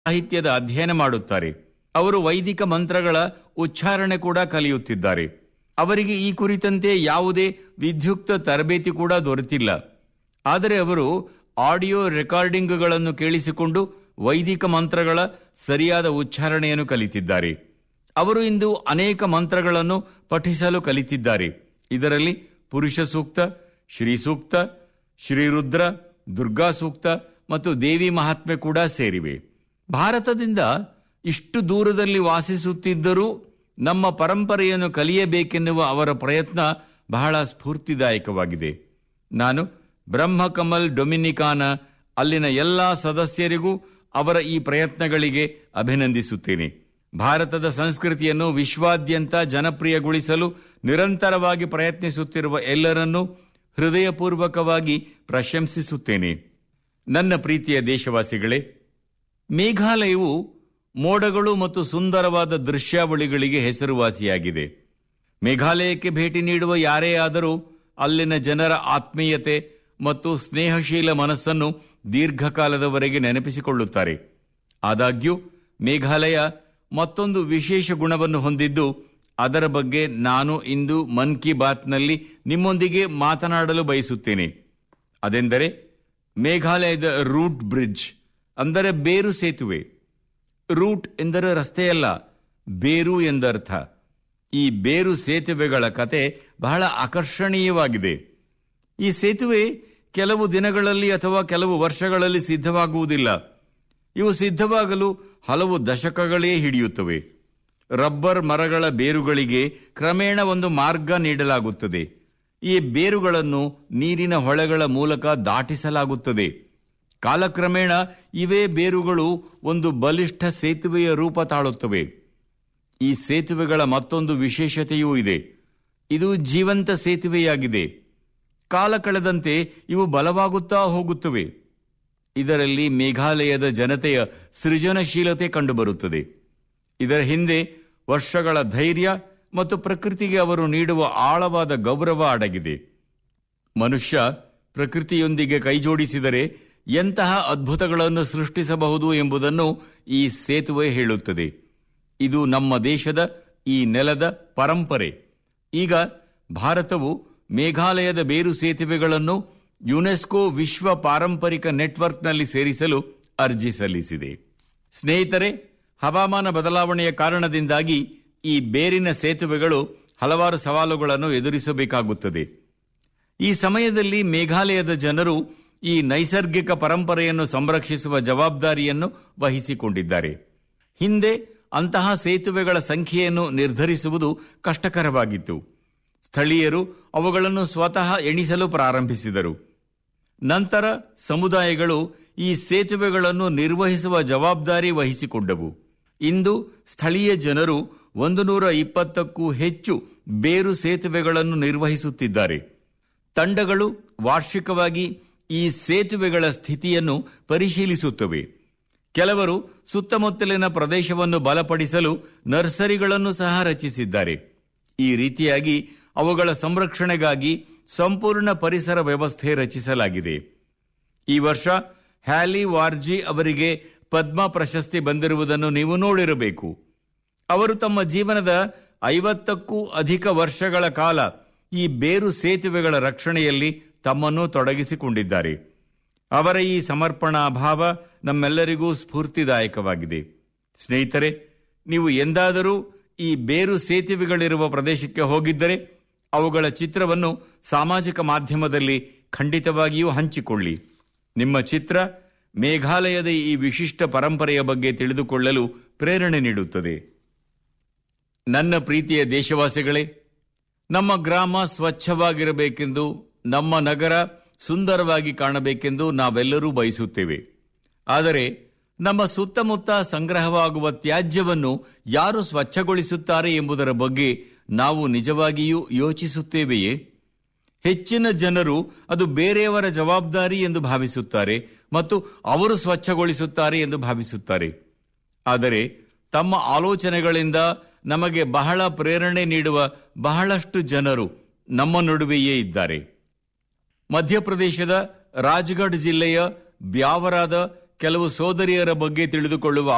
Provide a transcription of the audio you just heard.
ಸಾಹಿತ್ಯದ ಅಧ್ಯಯನ ಮಾಡುತ್ತಾರೆ ಅವರು ವೈದಿಕ ಮಂತ್ರಗಳ ಉಚ್ಚಾರಣೆ ಕೂಡ ಕಲಿಯುತ್ತಿದ್ದಾರೆ ಅವರಿಗೆ ಈ ಕುರಿತಂತೆ ಯಾವುದೇ ವಿದ್ಯುಕ್ತ ತರಬೇತಿ ಕೂಡ ದೊರೆತಿಲ್ಲ ಆದರೆ ಅವರು ಆಡಿಯೋ ರೆಕಾರ್ಡಿಂಗ್ಗಳನ್ನು ಕೇಳಿಸಿಕೊಂಡು ವೈದಿಕ ಮಂತ್ರಗಳ ಸರಿಯಾದ ಉಚ್ಚಾರಣೆಯನ್ನು ಕಲಿತಿದ್ದಾರೆ ಅವರು ಇಂದು ಅನೇಕ ಮಂತ್ರಗಳನ್ನು ಪಠಿಸಲು ಕಲಿತಿದ್ದಾರೆ ಇದರಲ್ಲಿ ಪುರುಷ ಸೂಕ್ತ ಶ್ರೀ ಸೂಕ್ತ ಶ್ರೀರುದ್ರ ದುರ್ಗಾ ಸೂಕ್ತ ಮತ್ತು ದೇವಿ ಮಹಾತ್ಮೆ ಕೂಡ ಸೇರಿವೆ ಭಾರತದಿಂದ ಇಷ್ಟು ದೂರದಲ್ಲಿ ವಾಸಿಸುತ್ತಿದ್ದರೂ ನಮ್ಮ ಪರಂಪರೆಯನ್ನು ಕಲಿಯಬೇಕೆನ್ನುವ ಅವರ ಪ್ರಯತ್ನ ಬಹಳ ಸ್ಫೂರ್ತಿದಾಯಕವಾಗಿದೆ ನಾನು ಬ್ರಹ್ಮಕಮಲ್ ಡೊಮಿನಿಕಾನ ಅಲ್ಲಿನ ಎಲ್ಲಾ ಸದಸ್ಯರಿಗೂ ಅವರ ಈ ಪ್ರಯತ್ನಗಳಿಗೆ ಅಭಿನಂದಿಸುತ್ತೇನೆ ಭಾರತದ ಸಂಸ್ಕೃತಿಯನ್ನು ವಿಶ್ವಾದ್ಯಂತ ಜನಪ್ರಿಯಗೊಳಿಸಲು ನಿರಂತರವಾಗಿ ಪ್ರಯತ್ನಿಸುತ್ತಿರುವ ಎಲ್ಲರನ್ನೂ ಹೃದಯಪೂರ್ವಕವಾಗಿ ಪ್ರಶಂಸಿಸುತ್ತೇನೆ ನನ್ನ ಪ್ರೀತಿಯ ದೇಶವಾಸಿಗಳೇ ಮೇಘಾಲಯವು ಮೋಡಗಳು ಮತ್ತು ಸುಂದರವಾದ ದೃಶ್ಯಾವಳಿಗಳಿಗೆ ಹೆಸರುವಾಸಿಯಾಗಿದೆ ಮೇಘಾಲಯಕ್ಕೆ ಭೇಟಿ ನೀಡುವ ಯಾರೇ ಆದರೂ ಅಲ್ಲಿನ ಜನರ ಆತ್ಮೀಯತೆ ಮತ್ತು ಸ್ನೇಹಶೀಲ ಮನಸ್ಸನ್ನು ದೀರ್ಘಕಾಲದವರೆಗೆ ನೆನಪಿಸಿಕೊಳ್ಳುತ್ತಾರೆ ಆದಾಗ್ಯೂ ಮೇಘಾಲಯ ಮತ್ತೊಂದು ವಿಶೇಷ ಗುಣವನ್ನು ಹೊಂದಿದ್ದು ಅದರ ಬಗ್ಗೆ ನಾನು ಇಂದು ಮನ್ ಕಿ ಬಾತ್ನಲ್ಲಿ ನಿಮ್ಮೊಂದಿಗೆ ಮಾತನಾಡಲು ಬಯಸುತ್ತೇನೆ ಅದೆಂದರೆ ಮೇಘಾಲಯದ ರೂಟ್ ಬ್ರಿಡ್ಜ್ ಅಂದರೆ ಬೇರು ಸೇತುವೆ ರೂಟ್ ಎಂದರೆ ರಸ್ತೆಯಲ್ಲ ಬೇರು ಎಂದರ್ಥ ಈ ಬೇರು ಸೇತುವೆಗಳ ಕತೆ ಬಹಳ ಆಕರ್ಷಣೀಯವಾಗಿದೆ ಈ ಸೇತುವೆ ಕೆಲವು ದಿನಗಳಲ್ಲಿ ಅಥವಾ ಕೆಲವು ವರ್ಷಗಳಲ್ಲಿ ಸಿದ್ಧವಾಗುವುದಿಲ್ಲ ಇವು ಸಿದ್ಧವಾಗಲು ಹಲವು ದಶಕಗಳೇ ಹಿಡಿಯುತ್ತವೆ ರಬ್ಬರ್ ಮರಗಳ ಬೇರುಗಳಿಗೆ ಕ್ರಮೇಣ ಒಂದು ಮಾರ್ಗ ನೀಡಲಾಗುತ್ತದೆ ಈ ಬೇರುಗಳನ್ನು ನೀರಿನ ಹೊಳೆಗಳ ಮೂಲಕ ದಾಟಿಸಲಾಗುತ್ತದೆ ಕಾಲಕ್ರಮೇಣ ಇವೇ ಬೇರುಗಳು ಒಂದು ಬಲಿಷ್ಠ ಸೇತುವೆಯ ರೂಪ ತಾಳುತ್ತವೆ ಈ ಸೇತುವೆಗಳ ಮತ್ತೊಂದು ವಿಶೇಷತೆಯೂ ಇದೆ ಇದು ಜೀವಂತ ಸೇತುವೆಯಾಗಿದೆ ಕಾಲ ಕಳೆದಂತೆ ಇವು ಬಲವಾಗುತ್ತಾ ಹೋಗುತ್ತವೆ ಇದರಲ್ಲಿ ಮೇಘಾಲಯದ ಜನತೆಯ ಸೃಜನಶೀಲತೆ ಕಂಡುಬರುತ್ತದೆ ಇದರ ಹಿಂದೆ ವರ್ಷಗಳ ಧೈರ್ಯ ಮತ್ತು ಪ್ರಕೃತಿಗೆ ಅವರು ನೀಡುವ ಆಳವಾದ ಗೌರವ ಅಡಗಿದೆ ಮನುಷ್ಯ ಪ್ರಕೃತಿಯೊಂದಿಗೆ ಕೈಜೋಡಿಸಿದರೆ ಎಂತಹ ಅದ್ಭುತಗಳನ್ನು ಸೃಷ್ಟಿಸಬಹುದು ಎಂಬುದನ್ನು ಈ ಸೇತುವೆ ಹೇಳುತ್ತದೆ ಇದು ನಮ್ಮ ದೇಶದ ಈ ನೆಲದ ಪರಂಪರೆ ಈಗ ಭಾರತವು ಮೇಘಾಲಯದ ಬೇರು ಸೇತುವೆಗಳನ್ನು ಯುನೆಸ್ಕೋ ವಿಶ್ವ ಪಾರಂಪರಿಕ ನೆಟ್ವರ್ಕ್ನಲ್ಲಿ ಸೇರಿಸಲು ಅರ್ಜಿ ಸಲ್ಲಿಸಿದೆ ಸ್ನೇಹಿತರೆ ಹವಾಮಾನ ಬದಲಾವಣೆಯ ಕಾರಣದಿಂದಾಗಿ ಈ ಬೇರಿನ ಸೇತುವೆಗಳು ಹಲವಾರು ಸವಾಲುಗಳನ್ನು ಎದುರಿಸಬೇಕಾಗುತ್ತದೆ ಈ ಸಮಯದಲ್ಲಿ ಮೇಘಾಲಯದ ಜನರು ಈ ನೈಸರ್ಗಿಕ ಪರಂಪರೆಯನ್ನು ಸಂರಕ್ಷಿಸುವ ಜವಾಬ್ದಾರಿಯನ್ನು ವಹಿಸಿಕೊಂಡಿದ್ದಾರೆ ಹಿಂದೆ ಅಂತಹ ಸೇತುವೆಗಳ ಸಂಖ್ಯೆಯನ್ನು ನಿರ್ಧರಿಸುವುದು ಕಷ್ಟಕರವಾಗಿತ್ತು ಸ್ಥಳೀಯರು ಅವುಗಳನ್ನು ಸ್ವತಃ ಎಣಿಸಲು ಪ್ರಾರಂಭಿಸಿದರು ನಂತರ ಸಮುದಾಯಗಳು ಈ ಸೇತುವೆಗಳನ್ನು ನಿರ್ವಹಿಸುವ ಜವಾಬ್ದಾರಿ ವಹಿಸಿಕೊಂಡವು ಇಂದು ಸ್ಥಳೀಯ ಜನರು ಒಂದು ನೂರ ಇಪ್ಪತ್ತಕ್ಕೂ ಹೆಚ್ಚು ಬೇರು ಸೇತುವೆಗಳನ್ನು ನಿರ್ವಹಿಸುತ್ತಿದ್ದಾರೆ ತಂಡಗಳು ವಾರ್ಷಿಕವಾಗಿ ಈ ಸೇತುವೆಗಳ ಸ್ಥಿತಿಯನ್ನು ಪರಿಶೀಲಿಸುತ್ತವೆ ಕೆಲವರು ಸುತ್ತಮುತ್ತಲಿನ ಪ್ರದೇಶವನ್ನು ಬಲಪಡಿಸಲು ನರ್ಸರಿಗಳನ್ನು ಸಹ ರಚಿಸಿದ್ದಾರೆ ಈ ರೀತಿಯಾಗಿ ಅವುಗಳ ಸಂರಕ್ಷಣೆಗಾಗಿ ಸಂಪೂರ್ಣ ಪರಿಸರ ವ್ಯವಸ್ಥೆ ರಚಿಸಲಾಗಿದೆ ಈ ವರ್ಷ ಹ್ಯಾಲಿ ವಾರ್ಜಿ ಅವರಿಗೆ ಪದ್ಮ ಪ್ರಶಸ್ತಿ ಬಂದಿರುವುದನ್ನು ನೀವು ನೋಡಿರಬೇಕು ಅವರು ತಮ್ಮ ಜೀವನದ ಐವತ್ತಕ್ಕೂ ಅಧಿಕ ವರ್ಷಗಳ ಕಾಲ ಈ ಬೇರು ಸೇತುವೆಗಳ ರಕ್ಷಣೆಯಲ್ಲಿ ತಮ್ಮನ್ನು ತೊಡಗಿಸಿಕೊಂಡಿದ್ದಾರೆ ಅವರ ಈ ಸಮರ್ಪಣಾ ಭಾವ ನಮ್ಮೆಲ್ಲರಿಗೂ ಸ್ಫೂರ್ತಿದಾಯಕವಾಗಿದೆ ಸ್ನೇಹಿತರೆ ನೀವು ಎಂದಾದರೂ ಈ ಬೇರು ಸೇತುವೆಗಳಿರುವ ಪ್ರದೇಶಕ್ಕೆ ಹೋಗಿದ್ದರೆ ಅವುಗಳ ಚಿತ್ರವನ್ನು ಸಾಮಾಜಿಕ ಮಾಧ್ಯಮದಲ್ಲಿ ಖಂಡಿತವಾಗಿಯೂ ಹಂಚಿಕೊಳ್ಳಿ ನಿಮ್ಮ ಚಿತ್ರ ಮೇಘಾಲಯದ ಈ ವಿಶಿಷ್ಟ ಪರಂಪರೆಯ ಬಗ್ಗೆ ತಿಳಿದುಕೊಳ್ಳಲು ಪ್ರೇರಣೆ ನೀಡುತ್ತದೆ ನನ್ನ ಪ್ರೀತಿಯ ದೇಶವಾಸಿಗಳೇ ನಮ್ಮ ಗ್ರಾಮ ಸ್ವಚ್ಛವಾಗಿರಬೇಕೆಂದು ನಮ್ಮ ನಗರ ಸುಂದರವಾಗಿ ಕಾಣಬೇಕೆಂದು ನಾವೆಲ್ಲರೂ ಬಯಸುತ್ತೇವೆ ಆದರೆ ನಮ್ಮ ಸುತ್ತಮುತ್ತ ಸಂಗ್ರಹವಾಗುವ ತ್ಯಾಜ್ಯವನ್ನು ಯಾರು ಸ್ವಚ್ಛಗೊಳಿಸುತ್ತಾರೆ ಎಂಬುದರ ಬಗ್ಗೆ ನಾವು ನಿಜವಾಗಿಯೂ ಯೋಚಿಸುತ್ತೇವೆಯೇ ಹೆಚ್ಚಿನ ಜನರು ಅದು ಬೇರೆಯವರ ಜವಾಬ್ದಾರಿ ಎಂದು ಭಾವಿಸುತ್ತಾರೆ ಮತ್ತು ಅವರು ಸ್ವಚ್ಛಗೊಳಿಸುತ್ತಾರೆ ಎಂದು ಭಾವಿಸುತ್ತಾರೆ ಆದರೆ ತಮ್ಮ ಆಲೋಚನೆಗಳಿಂದ ನಮಗೆ ಬಹಳ ಪ್ರೇರಣೆ ನೀಡುವ ಬಹಳಷ್ಟು ಜನರು ನಮ್ಮ ನಡುವೆಯೇ ಇದ್ದಾರೆ ಮಧ್ಯಪ್ರದೇಶದ ರಾಜ್ಗಢ್ ಜಿಲ್ಲೆಯ ಬ್ಯಾವರಾದ ಕೆಲವು ಸೋದರಿಯರ ಬಗ್ಗೆ ತಿಳಿದುಕೊಳ್ಳುವ